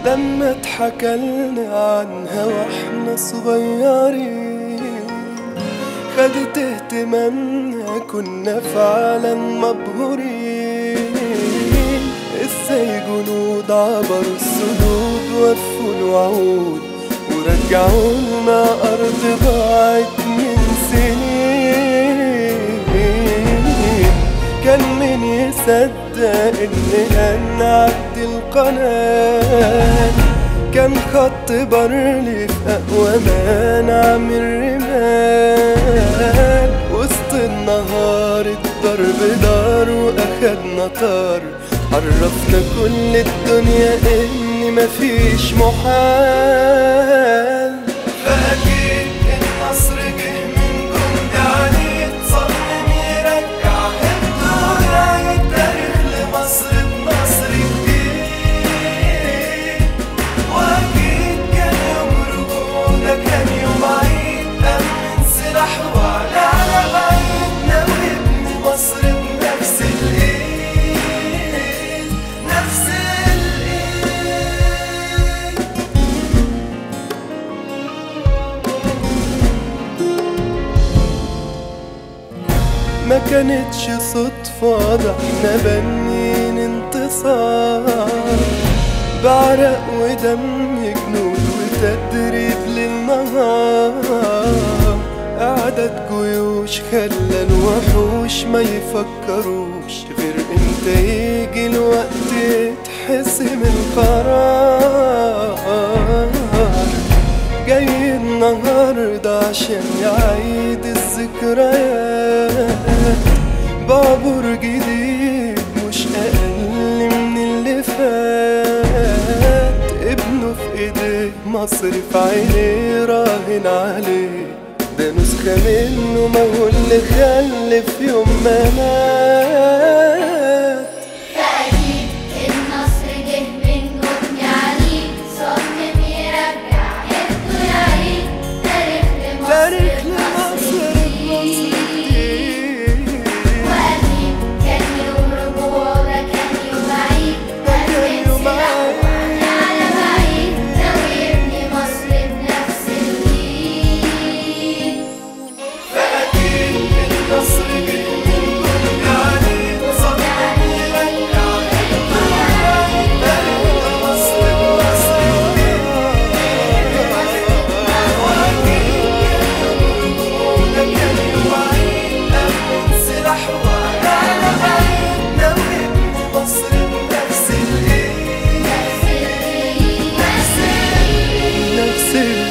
لما اتحكلنا عنها واحنا صغيرين خدت اهتمامنا كنا فعلا مبهورين ازاي جنود عبروا السدود وفوا الوعود ورجعوا لنا أرض ضاعت من سنين كان من يصدق إننا نعدي القناة كان خط برلي في أقوى ما نعمل رمال وسط النهار الضرب دار وأخدنا طار عرفنا كل الدنيا إن مفيش محال فأكيد النصر جه من جند عنيد صمم يرجع الدنيا التاريخ لمصر بنصر جديد وأكيد كان يوم رجوعنا كان يوم عيد أمن سلاح وعلى على بعيدنا وابن مصر بنفس الإيد نفس الإيد ما كانتش صدفة ده احنا بنين انتصار بعرق ودم جنود وتدريب للنهار أعداد جيوش خلى الوحوش ما يفكروش غير امتى يجي الوقت يتحسم القرار جاي النهاردة عشان يعيد الذكريات بعبر جديد مش أقل من اللي فات ابنه في ايديه مصر في عينيه راهن عليه ده نسخة منه ما هو اللي خلف يوم ما مات فأكيد النصر جه من جبن عنيد صمم يرجع ابنه يعيد تاريخ لمصر تاريخ بنصر لمصر جديد. بمصر وأكيد كان يوم رجوعنا كان يوم عيد كان يوم هننسى عيد. وإحنا على بعيد ناوي يبني مصر بنفس الإيد فأكيد النصر جه من جند عنيد صمم يرجع تاريخ مصر بمصر ده كان يوم عيد أمن سلاح وعلى بعيدنا وابن مصر بنفس الإيد نفس الإيد نفس